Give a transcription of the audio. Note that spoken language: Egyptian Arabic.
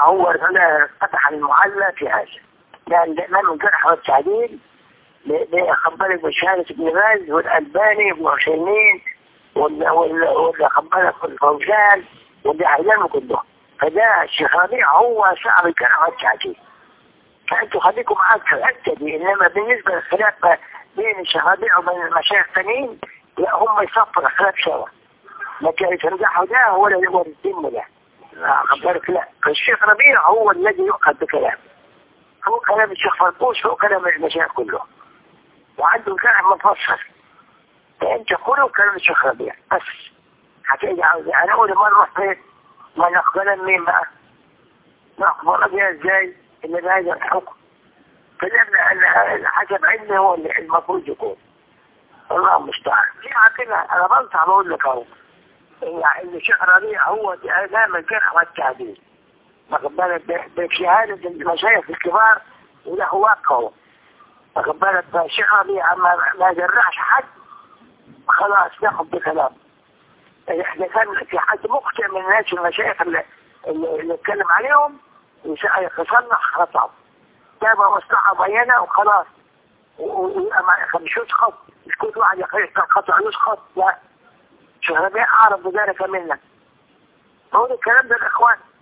هو هنا فتح المعلى في هذا لأن الإمام الجرح والتعديل خبرك بشهادة ابن باز والألباني وعثيمين واللي خبرك الفوزان واللي أعلموا كلهم فده الشيخ ربيع هو صعب الجرح والتعديل فأنتوا خليكم معاك في الحتة دي إنما بالنسبة للخلاف بين الشيخ ربيع وبين المشايخ الثانيين لا هم يصفوا الخلاف سوا لكن يترجحوا ده هو اللي هو الدين ده خبرك لا الشيخ ربيع هو الذي يؤخذ بكلامه هو كلام الشيخ فرقوس هو كلام المشايخ كلهم وعنده كلام مفصل فانت كله كلام الشيخ ربيع بس هتيجي عاوز انا اول مره رحت فين ما نقبل مين بقى نقبل بيها ازاي ان بهذا الحكم فلما ان حسب علمي هو اللي المفروض يكون الله المستعان في عقيدة انا بنصح بقول لك اهو ان الشيخ ربيع هو دائما الجرح والتعديل واخد بالك بشهادة المشايخ الكبار وله واقعه واخد بالك الشيخ ربيع ما, ما جرحش حد خلاص ناخد بكلام اذا كان في حد مقطع من الناس المشايخ اللي اللي اتكلم عليهم يصلح خطأ جاب مصلحة معينة وخلاص مش يسخط مش كل واحد يقول خطأ يسخط لا شيخ ربيع أعرف بذلك منك هو الكلام ده الإخوان